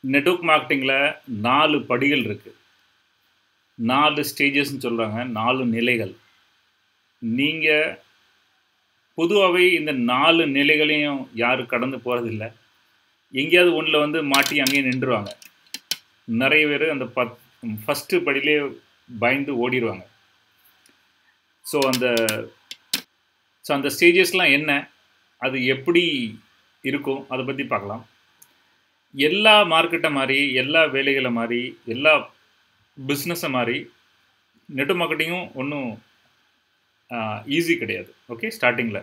network மார்க்கெட்டிங்கில் நாலு படிகள் இருக்குது நாலு ஸ்டேஜஸ்ன்னு சொல்கிறாங்க நாலு நிலைகள் நீங்கள் பொதுவாகவே இந்த நாலு நிலைகளையும் யாரும் கடந்து போகிறதில்ல எங்கேயாவது ஒன்றில் வந்து மாட்டி அங்கேயே நின்றுவாங்க நிறைய பேர் அந்த பத் ஃபஸ்ட்டு படியிலே பயந்து ஓடிடுவாங்க ஸோ அந்த ஸோ அந்த ஸ்டேஜஸ்லாம் என்ன அது எப்படி இருக்கும் அதை பற்றி பார்க்கலாம் எல்லா மார்க்கெட்டை மாதிரி எல்லா வேலைகளை மாதிரி எல்லா பிஸ்னஸை மாதிரி நெட் மார்க்கெட்டிங்கும் ஒன்றும் ஈஸி கிடையாது ஓகே ஸ்டார்டிங்கில்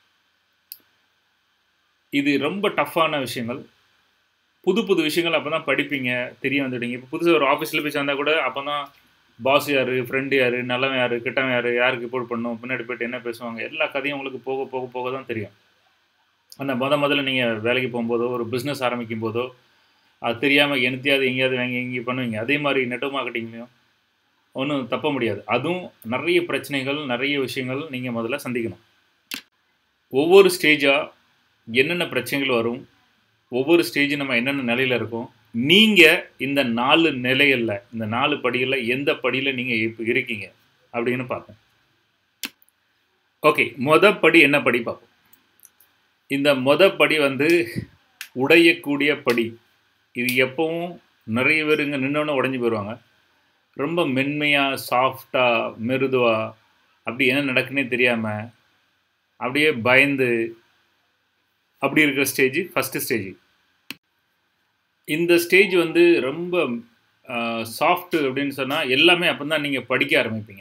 இது ரொம்ப டஃப்பான விஷயங்கள் புது புது விஷயங்கள் அப்போ தான் படிப்பீங்க தெரிய வந்துடுங்க இப்போ புதுசாக ஒரு ஆஃபீஸில் போய் சேர்ந்தா கூட அப்போ தான் பாஸ் யார் ஃப்ரெண்டு யார் நல்லவன் யார் கிட்டவன் யார் யாருக்கு ரிப்போர்ட் பண்ணும் பின்னாடி போய்ட்டு என்ன பேசுவாங்க எல்லா கதையும் உங்களுக்கு போக போக போக தான் தெரியும் அந்த முத முதல்ல நீங்கள் வேலைக்கு போகும்போதோ ஒரு பிஸ்னஸ் ஆரம்பிக்கும் போதோ அது தெரியாமல் எனத்தையாவது எங்கேயாவது வாங்கி எங்கேயும் பண்ணுவீங்க அதே மாதிரி நெட்வொர்க் மார்க்கெட்டிங்லையும் ஒன்றும் தப்ப முடியாது அதுவும் நிறைய பிரச்சனைகள் நிறைய விஷயங்கள் நீங்கள் முதல்ல சந்திக்கணும் ஒவ்வொரு ஸ்டேஜாக என்னென்ன பிரச்சனைகள் வரும் ஒவ்வொரு ஸ்டேஜ் நம்ம என்னென்ன நிலையில் இருக்கோம் நீங்கள் இந்த நாலு நிலைகளில் இந்த நாலு படிகளில் எந்த படியில் நீங்கள் இப்போ இருக்கீங்க அப்படின்னு பார்ப்போம் ஓகே மொத படி என்ன படி பார்ப்போம் இந்த மொத படி வந்து உடையக்கூடிய படி இது எப்பவும் நிறைய பேர் இங்கே நின்னோன்னு உடஞ்சி போயிடுவாங்க ரொம்ப மென்மையாக சாஃப்டாக மெருதுவாக அப்படி என்ன நடக்குன்னே தெரியாமல் அப்படியே பயந்து அப்படி இருக்கிற ஸ்டேஜ் ஃபஸ்ட்டு ஸ்டேஜ் இந்த ஸ்டேஜ் வந்து ரொம்ப சாஃப்ட்டு அப்படின்னு சொன்னால் எல்லாமே அப்போ தான் நீங்கள் படிக்க ஆரம்பிப்பீங்க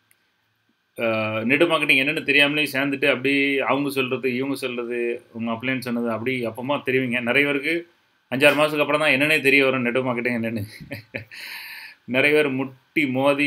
நெட் மார்க்கெட்டிங் என்னென்னு தெரியாமலே சேர்ந்துட்டு அப்படி அவங்க சொல்கிறது இவங்க சொல்கிறது உங்கள் அப்ளைன் சொன்னது அப்படி அப்பமா தெரிவிங்க நிறைய பேருக்கு அஞ்சாறு மாதத்துக்கு அப்புறம் தான் என்னென்னே தெரிய வரும் நெட் மார்க்கெட்டிங் என்னென்னு நிறைய பேர் முட்டி மோதி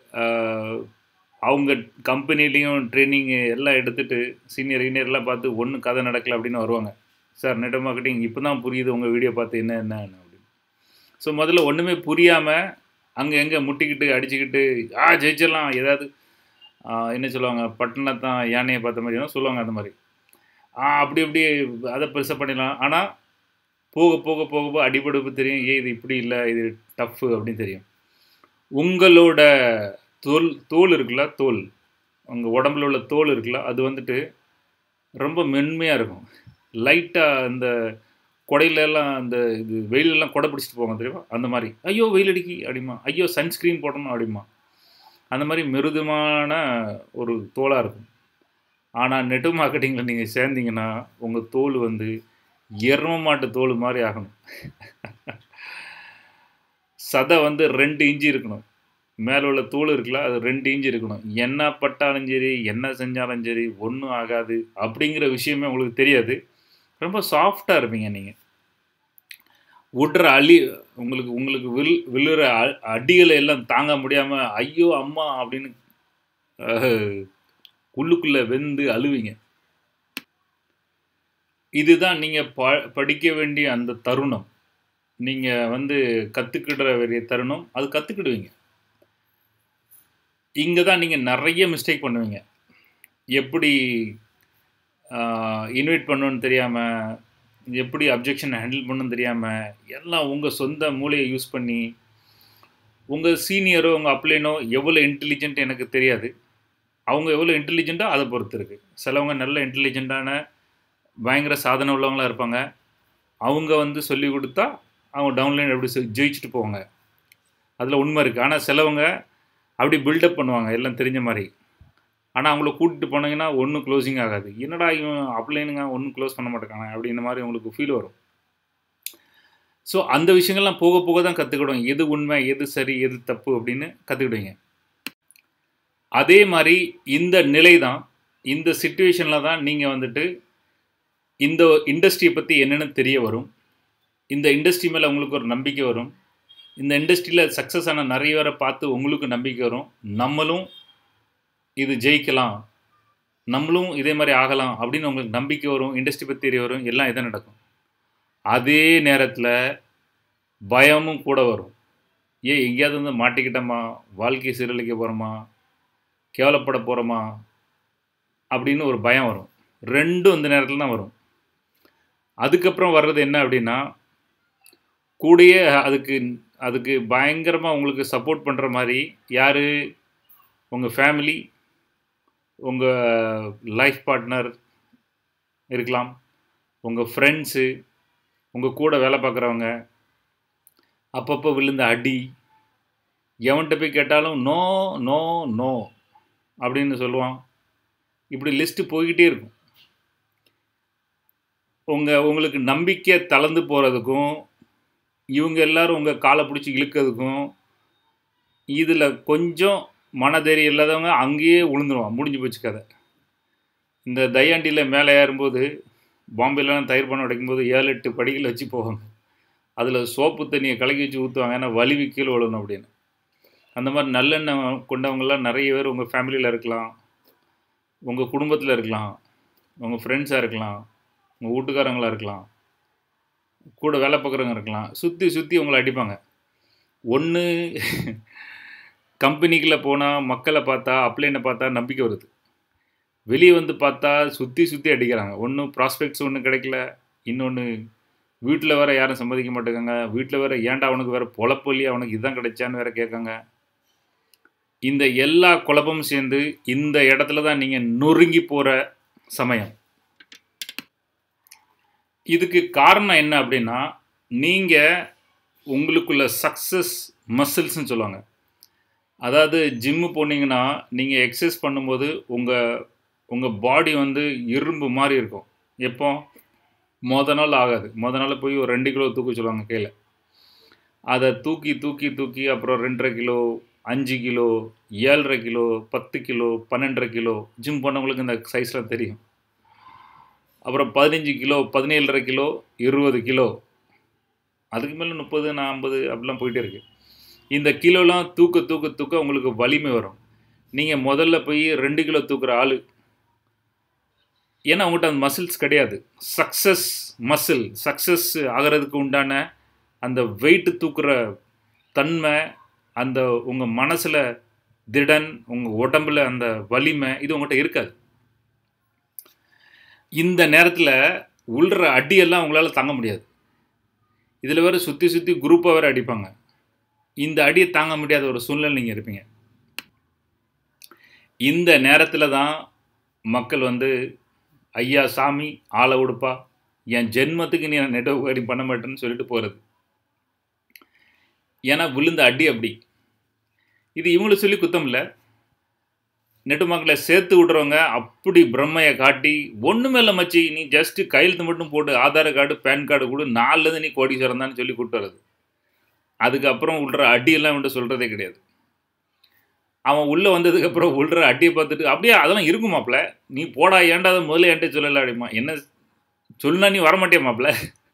அவங்க கம்பெனிலையும் ட்ரைனிங் எல்லாம் எடுத்துகிட்டு சீனியர் சீனியர்லாம் பார்த்து ஒன்றும் கதை நடக்கலை அப்படின்னு வருவாங்க சார் நெட் மார்க்கெட்டிங் இப்போ தான் புரியுது உங்கள் வீடியோ பார்த்து என்ன என்ன அப்படின்னு ஸோ முதல்ல ஒன்றுமே புரியாமல் அங்கே எங்கே முட்டிக்கிட்டு அடிச்சுக்கிட்டு ஆ ஜெயிச்சிடலாம் ஏதாவது என்ன சொல்லுவாங்க பட்டணத்தான் யானையை பார்த்த மாதிரி சொல்லுவாங்க அந்த மாதிரி அப்படி அப்படி அதை பெருசாக பண்ணிடலாம் ஆனால் போக போக போக போக அடிபடுப்பு தெரியும் ஏ இது இப்படி இல்லை இது டஃப்பு அப்படின்னு தெரியும் உங்களோட தோல் தோல் இருக்குல்ல தோல் உங்கள் உடம்புல உள்ள தோல் இருக்குல்ல அது வந்துட்டு ரொம்ப மென்மையாக இருக்கும் லைட்டாக அந்த கொடையிலலாம் அந்த இது வெயிலெல்லாம் கொடை பிடிச்சிட்டு போவாங்க தெரியுமா அந்த மாதிரி ஐயோ வெயில் அடிக்கி அப்படிமா ஐயோ சன்ஸ்க்ரீன் போடணும் அப்படிமா அந்த மாதிரி மிருதுமான ஒரு தோலாக இருக்கும் ஆனால் நெட்டு மார்க்கெட்டிங்கில் நீங்கள் சேர்ந்தீங்கன்னா உங்கள் தோல் வந்து எரும மாட்டு தோல் மாதிரி ஆகணும் சதை வந்து ரெண்டு இன்ச்சு இருக்கணும் மேலே உள்ள தோல் இருக்குல்ல அது ரெண்டு இன்ச்சு இருக்கணும் என்ன பட்டாலும் சரி என்ன செஞ்சாலும் சரி ஒன்றும் ஆகாது அப்படிங்கிற விஷயமே உங்களுக்கு தெரியாது ரொம்ப சாஃப்டாக இருப்பீங்க நீங்கள் விடுற அழி உங்களுக்கு உங்களுக்கு வில் விழுற அடிகளை எல்லாம் தாங்க முடியாமல் ஐயோ அம்மா அப்படின்னு உள்ளுக்குள்ளே வெந்து அழுவீங்க இதுதான் நீங்கள் ப படிக்க வேண்டிய அந்த தருணம் நீங்கள் வந்து கற்றுக்கிடுற வேண்டிய தருணம் அது கற்றுக்கிடுவீங்க இங்கே தான் நீங்கள் நிறைய மிஸ்டேக் பண்ணுவீங்க எப்படி இன்வைட் பண்ணணுன்னு தெரியாமல் எப்படி அப்ஜெக்ஷனை ஹேண்டில் பண்ணணும்னு தெரியாமல் எல்லாம் உங்கள் சொந்த மூளையை யூஸ் பண்ணி உங்கள் சீனியரோ உங்கள் அப்ளைனோ எவ்வளோ இன்டெலிஜென்ட் எனக்கு தெரியாது அவங்க எவ்வளோ இன்டெலிஜென்ட்டோ அதை பொறுத்து இருக்குது சிலவங்க நல்ல இன்டெலிஜென்ட்டான பயங்கர சாதனை உள்ளவங்களாக இருப்பாங்க அவங்க வந்து சொல்லி கொடுத்தா அவங்க டவுன்லைன் எப்படி ஜெயிச்சுட்டு போவாங்க அதில் உண்மை இருக்குது ஆனால் சிலவங்க அப்படி பில்டப் பண்ணுவாங்க எல்லாம் தெரிஞ்ச மாதிரி ஆனால் அவங்கள கூட்டிகிட்டு போனீங்கன்னா ஒன்றும் க்ளோசிங் ஆகாது என்னடா இவன் அப்ளைனுங்க ஒன்றும் க்ளோஸ் பண்ண மாட்டேங்காங்க அப்படின்ற மாதிரி உங்களுக்கு ஃபீல் வரும் ஸோ அந்த விஷயங்கள்லாம் போக போக தான் கற்றுக்கிடுவோம் எது உண்மை எது சரி எது தப்பு அப்படின்னு கற்றுக்கிடுவீங்க அதே மாதிரி இந்த நிலை தான் இந்த சுச்சுவேஷனில் தான் நீங்கள் வந்துட்டு இந்த இண்டஸ்ட்ரியை பற்றி என்னென்னு தெரிய வரும் இந்த இண்டஸ்ட்ரி மேலே உங்களுக்கு ஒரு நம்பிக்கை வரும் இந்த இண்டஸ்ட்ரியில் சக்ஸஸ் ஆன நிறைய பேரை பார்த்து உங்களுக்கு நம்பிக்கை வரும் நம்மளும் இது ஜெயிக்கலாம் நம்மளும் இதே மாதிரி ஆகலாம் அப்படின்னு உங்களுக்கு நம்பிக்கை வரும் இண்டஸ்ட்ரி பற்றி தெரிய வரும் எல்லாம் இதை நடக்கும் அதே நேரத்தில் பயமும் கூட வரும் ஏன் எங்கேயாவது வந்து மாட்டிக்கிட்டோமா வாழ்க்கையை சீரழிக்க போகிறோமா கேவலப்பட போகிறோமா அப்படின்னு ஒரு பயம் வரும் ரெண்டும் இந்த நேரத்தில் தான் வரும் அதுக்கப்புறம் வர்றது என்ன அப்படின்னா கூடயே அதுக்கு அதுக்கு பயங்கரமாக உங்களுக்கு சப்போர்ட் பண்ணுற மாதிரி யார் உங்கள் ஃபேமிலி உங்கள் லைஃப் பார்ட்னர் இருக்கலாம் உங்கள் ஃப்ரெண்ட்ஸு உங்கள் கூட வேலை பார்க்குறவங்க அப்பப்போ விழுந்த அடி எவன்கிட்ட போய் கேட்டாலும் நோ நோ நோ அப்படின்னு சொல்லுவான் இப்படி லிஸ்ட்டு போய்கிட்டே இருக்கும் உங்கள் உங்களுக்கு நம்பிக்கை தளர்ந்து போகிறதுக்கும் இவங்க எல்லாரும் உங்கள் காலை பிடிச்சி இழுக்கிறதுக்கும் இதில் கொஞ்சம் மனதைரியம் இல்லாதவங்க அங்கேயே விழுந்துருவான் முடிஞ்சு போச்சு கதை இந்த தயாண்டியில் மேலே ஏறும்போது பாம்பேலாம் தயிர் பண்ண உடைக்கும்போது ஏழு எட்டு படிகள் வச்சு போவாங்க அதில் சோப்பு தண்ணியை கலக்கி வச்சு ஊற்றுவாங்க ஏன்னா வலிவு கீழே விழணும் அப்படின்னு அந்த மாதிரி நல்லெண்ணெய் கொண்டவங்களாம் நிறைய பேர் உங்கள் ஃபேமிலியில் இருக்கலாம் உங்கள் குடும்பத்தில் இருக்கலாம் உங்கள் ஃப்ரெண்ட்ஸாக இருக்கலாம் உங்கள் வீட்டுக்காரங்களாக இருக்கலாம் கூட வேலை பார்க்குறவங்க இருக்கலாம் சுற்றி சுற்றி உங்களை அடிப்பாங்க ஒன்று கம்பெனிக்குள்ளே போனால் மக்களை பார்த்தா அப்ளைனை பார்த்தா நம்பிக்கை வருது வெளியே வந்து பார்த்தா சுற்றி சுற்றி அடிக்கிறாங்க ஒன்றும் ப்ராஸ்பெக்ட்ஸ் ஒன்றும் கிடைக்கல இன்னொன்று வீட்டில் வேறு யாரும் சம்மதிக்க மாட்டேங்காங்க வீட்டில் வேறு ஏன்டா அவனுக்கு வேறு பொழப்பு இல்லையா அவனுக்கு இதுதான் கிடைச்சான்னு வேறு கேட்காங்க இந்த எல்லா குழப்பமும் சேர்ந்து இந்த இடத்துல தான் நீங்கள் நொறுங்கி போகிற சமயம் இதுக்கு காரணம் என்ன அப்படின்னா நீங்கள் உங்களுக்குள்ள சக்ஸஸ் மசில்ஸ்னு சொல்லுவாங்க அதாவது ஜிம்மு போனீங்கன்னா நீங்கள் எக்ஸசைஸ் பண்ணும்போது உங்கள் உங்கள் பாடி வந்து இரும்பு மாதிரி இருக்கும் எப்போ மொத நாள் ஆகாது மொத நாள் போய் ஒரு ரெண்டு கிலோ தூக்க சொல்லுவாங்க கையில் அதை தூக்கி தூக்கி தூக்கி அப்புறம் ரெண்டரை கிலோ அஞ்சு கிலோ ஏழரை கிலோ பத்து கிலோ பன்னெண்டரை கிலோ ஜிம் பண்ணவங்களுக்கு இந்த சைஸில் தெரியும் அப்புறம் பதினஞ்சு கிலோ பதினேழரை கிலோ இருபது கிலோ அதுக்கு மேலே முப்பது நாற்பது அப்படிலாம் போயிட்டே இருக்கு இந்த கிலோலாம் தூக்க தூக்க தூக்க உங்களுக்கு வலிமை வரும் நீங்கள் முதல்ல போய் ரெண்டு கிலோ தூக்குற ஆள் ஏன்னா உங்கள்கிட்ட அந்த மசில்ஸ் கிடையாது சக்ஸஸ் மசில் சக்ஸஸ் ஆகிறதுக்கு உண்டான அந்த வெயிட்டு தூக்குற தன்மை அந்த உங்கள் மனசில் திடன் உங்கள் உடம்புல அந்த வலிமை இது உங்கள்கிட்ட இருக்காது இந்த நேரத்தில் உள்ற அடியெல்லாம் உங்களால் தாங்க முடியாது இதில் வேறு சுற்றி சுற்றி குரூப்பாக வேறு அடிப்பாங்க இந்த அடியை தாங்க முடியாத ஒரு சூழ்நிலை நீங்கள் இருப்பீங்க இந்த நேரத்தில் தான் மக்கள் வந்து ஐயா சாமி ஆளை உடுப்பா என் ஜென்மத்துக்கு நீ நெட்ஒர்க் அடி பண்ண மாட்டேன்னு சொல்லிட்டு போகிறது ஏன்னா விழுந்த அடி அப்படி இது இவங்களை சொல்லி குத்தம் இல்லை நெட்டு மக்களை சேர்த்து விட்றவங்க அப்படி பிரம்மையை காட்டி ஒன்றுமே இல்லை மச்சி நீ ஜஸ்ட்டு கையெழுத்து மட்டும் போட்டு ஆதார் கார்டு பேன் கார்டு கொடு நாலுலேருந்து நீ கோடீஸ்வரன் தான் சொல்லி கூப்பிட்டு வர்றது அதுக்கப்புறம் விட்ற அடியெல்லாம் வந்துட்டு சொல்கிறதே கிடையாது அவன் உள்ளே வந்ததுக்கப்புறம் விழுற அடியை பார்த்துட்டு அப்படியே அதெல்லாம் இருக்குமாப்ல நீ போடா ஏன்டா அதை முதல்ல என்கிட்ட சொல்லலை அப்படிமா என்ன சொல்லுனா நீ வரமாட்டியா மாப்ள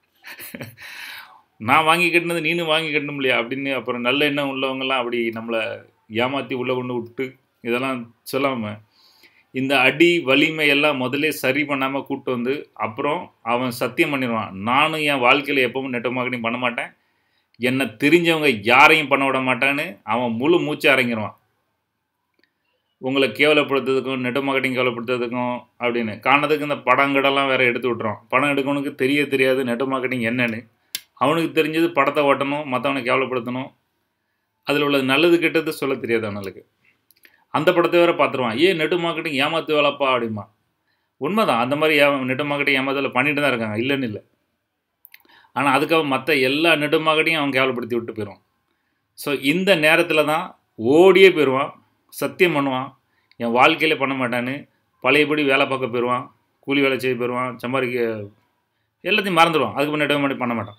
நான் வாங்கி கட்டினது நீனும் வாங்கி கட்டணும் இல்லையா அப்படின்னு அப்புறம் நல்ல எண்ணம் உள்ளவங்கெல்லாம் அப்படி நம்மளை ஏமாற்றி உள்ளே கொண்டு விட்டு இதெல்லாம் சொல்லாமல் இந்த அடி வலிமை எல்லாம் முதல்ல சரி பண்ணாமல் கூப்பிட்டு வந்து அப்புறம் அவன் சத்தியம் பண்ணிடுவான் நானும் என் வாழ்க்கையில் எப்பவும் நெட் மார்க்கெட்டிங் பண்ண மாட்டேன் என்னை தெரிஞ்சவங்க யாரையும் பண்ண விட மாட்டான்னு அவன் முழு மூச்சு இறங்கிடுவான் உங்களை கேவலப்படுத்துறதுக்கும் நெட் மார்க்கெட்டிங் கேவலப்படுத்துறதுக்கும் அப்படின்னு காரணத்துக்கு இந்த படங்கடெல்லாம் வேறு எடுத்து விட்றோம் படம் எடுக்கவனுக்கு தெரிய தெரியாது நெட் மார்க்கெட்டிங் என்னன்னு அவனுக்கு தெரிஞ்சது படத்தை ஓட்டணும் மற்றவனை கேவலப்படுத்தணும் அதில் உள்ள நல்லது கெட்டது சொல்ல தெரியாது அவனுக்கு அந்த படத்தை வேறு பார்த்துருவான் ஏன் நெட்டு மார்க்கெட்டிங் ஏமாத்து வேலைப்பா அப்படிமா உண்மைதான் அந்த மாதிரி ஏ நெட்டு மார்க்கெட்டிங் ஏமாத்தல பண்ணிட்டு தான் இருக்காங்க இல்லைன்னு இல்லை ஆனால் அதுக்காக மற்ற எல்லா நெட்டு மார்க்கெட்டையும் அவன் கேவலப்படுத்தி விட்டு போயிடுவான் ஸோ இந்த நேரத்தில் தான் ஓடியே போயிடுவான் சத்தியம் பண்ணுவான் என் வாழ்க்கையிலே பண்ண மாட்டான்னு பழையபடி வேலை பார்க்க போயிடுவான் கூலி வேலை செய்ய போயிடுவான் சம்பாதிக்க எல்லாத்தையும் மறந்துடுவான் அதுக்கு முன்னாடி முன்னாடி பண்ண மாட்டான்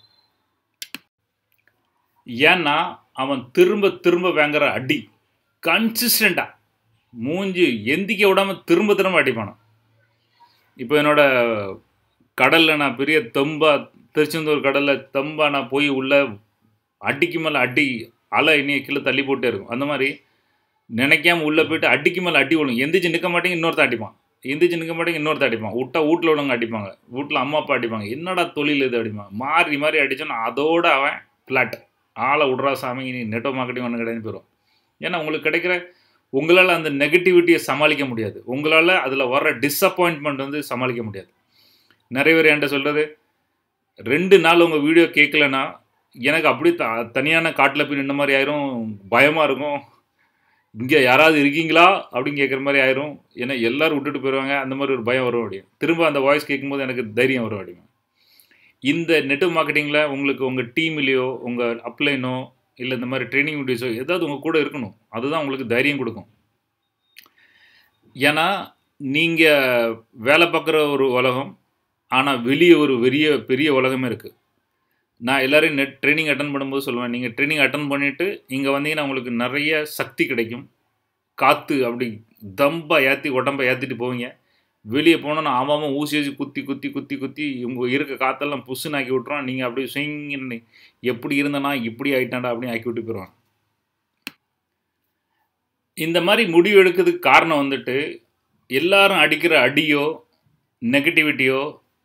ஏன்னா அவன் திரும்ப திரும்ப வாங்குற அடி கன்சிஸ்டண்ட்டாக மூஞ்சி எந்திக்க விடாமல் திரும்ப திரும்ப அடிப்பானான் இப்போ என்னோட கடலில் நான் பெரிய தெம்பா திருச்செந்தூர் கடலில் தெம்பா நான் போய் உள்ள அடிக்கு மேலே அடி அலை இனிய கீழே தள்ளி போட்டே இருக்கும் அந்த மாதிரி நினைக்காம உள்ளே போயிட்டு அடிக்கு மேலே அடி விழும் எந்திரிச்சு நிற்க மாட்டேங்க இன்னொருத்த அடிப்பான் எந்திரிச்சு நிற்க மாட்டேங்க இன்னொருத்த அடிப்பான் விட்டா வீட்டில் உள்ளவங்க அடிப்பாங்க வீட்டில் அம்மா அப்பா அடிப்பாங்க என்னடா தொழில் இது அடிப்பான் மாறி மாறி அடிச்சோன்னா அதோட அவன் ஃப்ளாட் ஆளை விட்றா சாமி நீ நெட்டோ மார்க்கெட்டிங் ஒன்று கிடையாது போயிடும் ஏன்னா உங்களுக்கு கிடைக்கிற உங்களால் அந்த நெகட்டிவிட்டியை சமாளிக்க முடியாது உங்களால் அதில் வர்ற டிஸப்பாயின்ட்மெண்ட் வந்து சமாளிக்க முடியாது நிறைய பேர் என்கிட்ட சொல்கிறது ரெண்டு நாள் உங்கள் வீடியோ கேட்கலன்னா எனக்கு அப்படியே த தனியான காட்டில் போய் நின்ன மாதிரி ஆயிரும் பயமாக இருக்கும் இங்கே யாராவது இருக்கீங்களா அப்படின்னு கேட்குற மாதிரி ஆயிரும் ஏன்னா எல்லாரும் விட்டுட்டு போயிடுவாங்க அந்த மாதிரி ஒரு பயம் வரும் அப்படியும் திரும்ப அந்த வாய்ஸ் கேட்கும்போது எனக்கு தைரியம் வரும் அப்படியும் இந்த நெட்வொர்க் மார்க்கெட்டிங்கில் உங்களுக்கு உங்கள் டீம்லேயோ உங்கள் அப்ளைனோ இல்லை இந்த மாதிரி ட்ரைனிங் வீடியோஸோ ஏதாவது உங்கள் கூட இருக்கணும் அதுதான் உங்களுக்கு தைரியம் கொடுக்கும் ஏன்னா நீங்கள் வேலை பார்க்குற ஒரு உலகம் ஆனால் வெளியே ஒரு பெரிய பெரிய உலகமே இருக்குது நான் எல்லோரையும் நெட் ட்ரைனிங் அட்டன் பண்ணும்போது சொல்லுவேன் நீங்கள் ட்ரைனிங் அட்டன் பண்ணிவிட்டு இங்கே வந்தீங்கன்னா உங்களுக்கு நிறைய சக்தி கிடைக்கும் காற்று அப்படி தம்பாக ஏற்றி உடம்பை ஏற்றிட்டு போவீங்க வெளியே போனோன்னா அவன் ஊசி ஊசி குத்தி குத்தி குத்தி குத்தி இவங்க இருக்க காற்றெல்லாம் புஷ்ஷுன்னு ஆக்கி விட்ருவான் நீங்கள் அப்படியே ஸ்விங்னு எப்படி இருந்தனா இப்படி ஆகிட்டாண்டா அப்படின்னு ஆக்கி விட்டு போயிடுவான் இந்த மாதிரி முடிவு எடுக்கிறதுக்கு காரணம் வந்துட்டு எல்லாரும் அடிக்கிற அடியோ நெகட்டிவிட்டியோ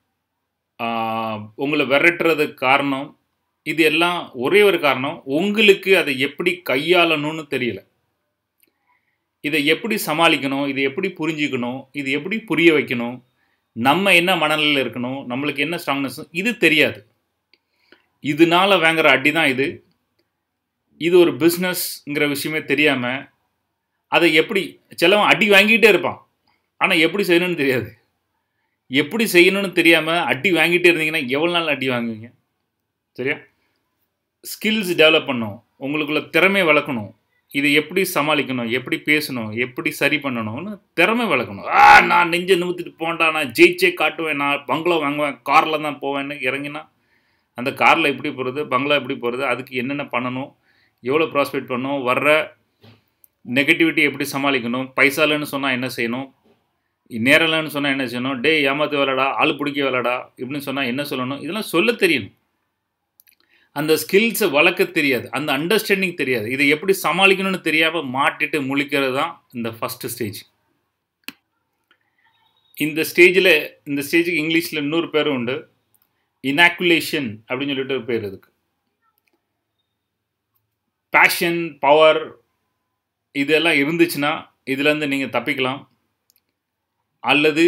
உங்களை விரட்டுறதுக்கு காரணம் இது எல்லாம் ஒரே ஒரு காரணம் உங்களுக்கு அதை எப்படி கையாளணும்னு தெரியல இதை எப்படி சமாளிக்கணும் இதை எப்படி புரிஞ்சிக்கணும் இது எப்படி புரிய வைக்கணும் நம்ம என்ன மனநிலையில் இருக்கணும் நம்மளுக்கு என்ன ஸ்ட்ராங்னஸ் இது தெரியாது இதனால வாங்குற அடி தான் இது இது ஒரு பிஸ்னஸ்ங்கிற விஷயமே தெரியாமல் அதை எப்படி சிலவன் அடி வாங்கிட்டே இருப்பான் ஆனால் எப்படி செய்யணும்னு தெரியாது எப்படி செய்யணும்னு தெரியாமல் அடி வாங்கிட்டே இருந்தீங்கன்னா எவ்வளோ நாள் அடி வாங்குவீங்க சரியா ஸ்கில்ஸ் டெவலப் பண்ணும் உங்களுக்குள்ள திறமை வளர்க்கணும் இதை எப்படி சமாளிக்கணும் எப்படி பேசணும் எப்படி சரி பண்ணணும்னு திறமை வளர்க்கணும் ஆ நான் நெஞ்சை நிமித்திட்டு போண்டா நான் ஜெயிச்சே காட்டுவேன் நான் பங்களா வாங்குவேன் காரில் தான் போவேன்னு இறங்கினா அந்த காரில் எப்படி போகிறது பங்களா எப்படி போகிறது அதுக்கு என்னென்ன பண்ணணும் எவ்வளோ ப்ராஸ்பெக்ட் பண்ணணும் வர்ற நெகட்டிவிட்டி எப்படி சமாளிக்கணும் பைசாலன்னு சொன்னால் என்ன செய்யணும் நேரலன்னு சொன்னால் என்ன செய்யணும் டே ஏமாத்து வேலைடா ஆள் பிடிக்க வேலைடா இப்படின்னு சொன்னால் என்ன சொல்லணும் இதெல்லாம் சொல்ல தெரியணும் அந்த ஸ்கில்ஸை வளர்க்க தெரியாது அந்த அண்டர்ஸ்டாண்டிங் தெரியாது இதை எப்படி சமாளிக்கணும்னு தெரியாமல் மாட்டிட்டு முழிக்கிறது தான் இந்த ஃபஸ்ட்டு ஸ்டேஜ் இந்த ஸ்டேஜில் இந்த ஸ்டேஜுக்கு இங்கிலீஷில் இன்னொரு பேரும் உண்டு இனாக்குலேஷன் அப்படின்னு சொல்லிட்டு ஒரு பேர் இதுக்கு பேஷன் பவர் இதெல்லாம் இருந்துச்சுன்னா இதுலேருந்து நீங்கள் தப்பிக்கலாம் அல்லது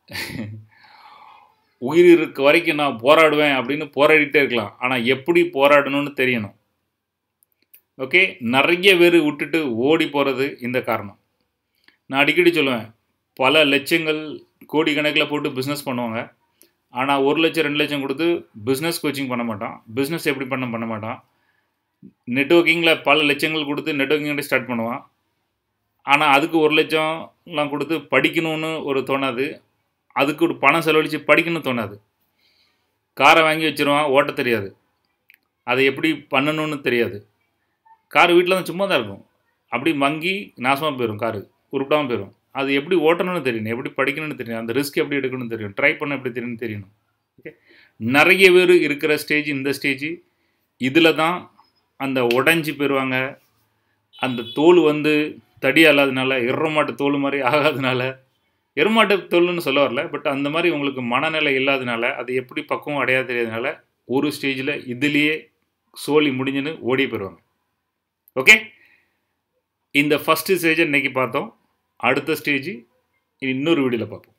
உயிர் இருக்க வரைக்கும் நான் போராடுவேன் அப்படின்னு போராடிட்டே இருக்கலாம் ஆனால் எப்படி போராடணும்னு தெரியணும் ஓகே நிறைய பேர் விட்டுட்டு ஓடி போகிறது இந்த காரணம் நான் அடிக்கடி சொல்லுவேன் பல லட்சங்கள் கோடி கணக்கில் போட்டு பிஸ்னஸ் பண்ணுவாங்க ஆனால் ஒரு லட்சம் ரெண்டு லட்சம் கொடுத்து பிஸ்னஸ் கோச்சிங் பண்ண மாட்டான் பிஸ்னஸ் எப்படி பண்ண பண்ண மாட்டான் நெட்ஒர்க்கிங்கில் பல லட்சங்கள் கொடுத்து நெட்ஒர்க்கிங் ஸ்டார்ட் பண்ணுவான் ஆனால் அதுக்கு ஒரு லட்சம்லாம் கொடுத்து படிக்கணும்னு ஒரு தோணாது அதுக்கு ஒரு பணம் செலவழித்து படிக்கணும்னு தோணாது காரை வாங்கி வச்சுருவான் ஓட்ட தெரியாது அதை எப்படி பண்ணணும்னு தெரியாது கார் வீட்டில் தான் சும்மா தான் இருக்கும் அப்படி மங்கி நாசமாக போயிடும் காரு உருப்பிடாமல் போயிடும் அது எப்படி ஓட்டணும்னு தெரியணும் எப்படி படிக்கணும்னு தெரியணும் அந்த ரிஸ்க் எப்படி எடுக்கணும்னு தெரியும் ட்ரை பண்ண எப்படி தெரியும்னு தெரியணும் ஓகே நிறைய பேர் இருக்கிற ஸ்டேஜ் இந்த ஸ்டேஜ் இதில் தான் அந்த உடஞ்சி போயிடுவாங்க அந்த தோல் வந்து தடி அல்லாதனால எருமாட்டு தோல் மாதிரி ஆகாதனால எருமாட்டு தோல்னு சொல்ல வரல பட் அந்த மாதிரி உங்களுக்கு மனநிலை இல்லாதனால அது எப்படி பக்குவம் அடையாது தெரியாதனால ஒரு ஸ்டேஜில் இதுலேயே சோழி முடிஞ்சுன்னு ஓடி போயிடுவாங்க ஓகே இந்த ஃபஸ்ட்டு ஸ்டேஜை இன்றைக்கி பார்த்தோம் அடுத்த ஸ்டேஜ் இன்னொரு வீடியோவில் பார்ப்போம்